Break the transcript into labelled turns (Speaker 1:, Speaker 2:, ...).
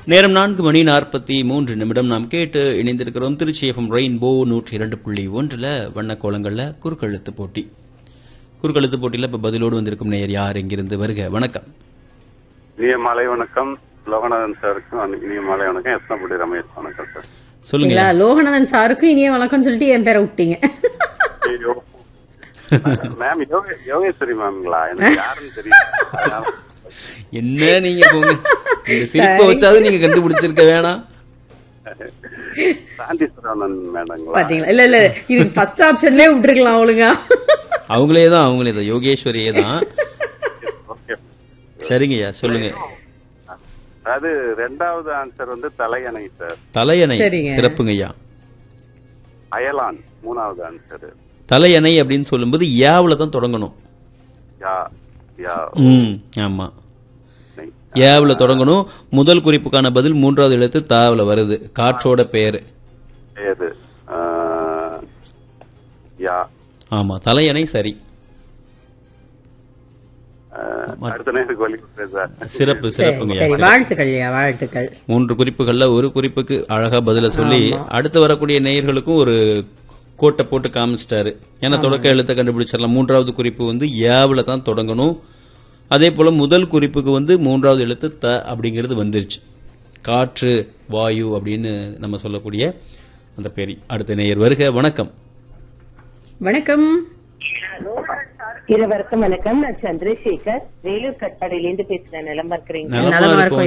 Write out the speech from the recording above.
Speaker 1: நேரம் நான்கு மணி நாற்பத்தி மூன்று நிமிடம் நாம் கேட்டு இணைந்திருக்கிறோம் திருச்சி எஃப்எம் ரெயின்போ நூற்றி இரண்டு புள்ளி ஒன்றில் வண்ணக்கோலங்கள்ல குறுக்கெழுத்து போட்டி குறுக்கெழுத்து போட்டியில் இப்ப பதிலோடு வந்திருக்கும் நேயர் யார் எங்கிருந்து வருக வணக்கம்
Speaker 2: இனிய மாலை வணக்கம் லோகநாதன் சாருக்கும் இனிய மாலை வணக்கம் எத்தனைப்படி ரமேஷ் வணக்கம் சார்
Speaker 1: சொல்லுங்க
Speaker 3: சரிங்களா லோகநாதன் சாருக்கும் இனிய வணக்கம் சொல்லிட்டு என் பேரை விட்டீங்க
Speaker 2: ஐயோ மேம் யோகே யோகேஸ்வரி மேம்ங்களா எனக்கு யாருன்னு தெரியும்
Speaker 1: என்ன நீங்க போங்க இந்த சிரிப்பை வச்சாவது நீங்க கண்டுபிடிச்சிருக்க வேணாம்
Speaker 2: சாந்தி சரவணன் மேடங்களா
Speaker 3: பாத்தீங்களா இல்ல இல்ல இது ஃபர்ஸ்ட் ஆப்ஷன்லயே விட்டுருக்கலாம் ஒழுங்கா
Speaker 1: அவங்களே தான் அவங்களே தான் யோகேஸ்வரியே தான்
Speaker 2: ஓகே
Speaker 1: சரிங்கய்யா சொல்லுங்க
Speaker 2: அது ரெண்டாவது ஆன்சர் வந்து தலையணை சார்
Speaker 1: தலையணை
Speaker 3: சரிங்க.
Speaker 1: சிறப்புங்கய்யா
Speaker 2: அயலான் மூணாவது ஆன்சர்
Speaker 1: தலையணை அப்படின்னு சொல்லும்போது யாவுல தான் தொடங்கணும்
Speaker 2: யா யா
Speaker 1: ம் ஆமா
Speaker 2: நை.
Speaker 1: ஏவுல தொடங்கணும் முதல் குறிப்புக்கான பதில் மூன்றாவது எழுத்து தாவுல வருது காற்றோட பெயர்
Speaker 2: ஏது ஆ, யா
Speaker 1: ஆமா தலையணை சரி
Speaker 2: ஆ, அடுத்த நேருக்கு வழி கொடுத்தேன் சார்
Speaker 1: சிறப்பு
Speaker 3: சரி
Speaker 1: சிறப்புங்க
Speaker 3: சரி வாழ்த்துக்கள் ஐயா வாழ்த்துக்கள்
Speaker 1: மூன்று குறிப்புகள்ல ஒரு குறிப்புக்கு அழகா பதில சொல்லி அடுத்து வரக்கூடிய நேயர்களுக்கும் ஒரு கோட்டை போட்டு காமிச்சிட்டாரு ஏன்னா தொடக்க எழுத்தை கண்டுபிடிச்சிடலாம் மூன்றாவது குறிப்பு வந்து ஏவுல தான் தொடங்கணும் அதே போல முதல் குறிப்புக்கு வந்து மூன்றாவது எழுத்து த அப்படிங்கிறது வந்துருச்சு காற்று வாயு அப்படின்னு நம்ம சொல்லக்கூடிய அந்த பேரி அடுத்த நேயர் வருக வணக்கம்
Speaker 3: வணக்கம்
Speaker 4: இருவருக்கும் வணக்கம் நான் சந்திரசேகர் வேலூர் கட்பாடியிலேருந்து பேசுறேன் நிலமா இருக்கிறீங்க
Speaker 1: நலமா
Speaker 3: நலமா
Speaker 1: இருக்கும்
Speaker 3: இருக்கும்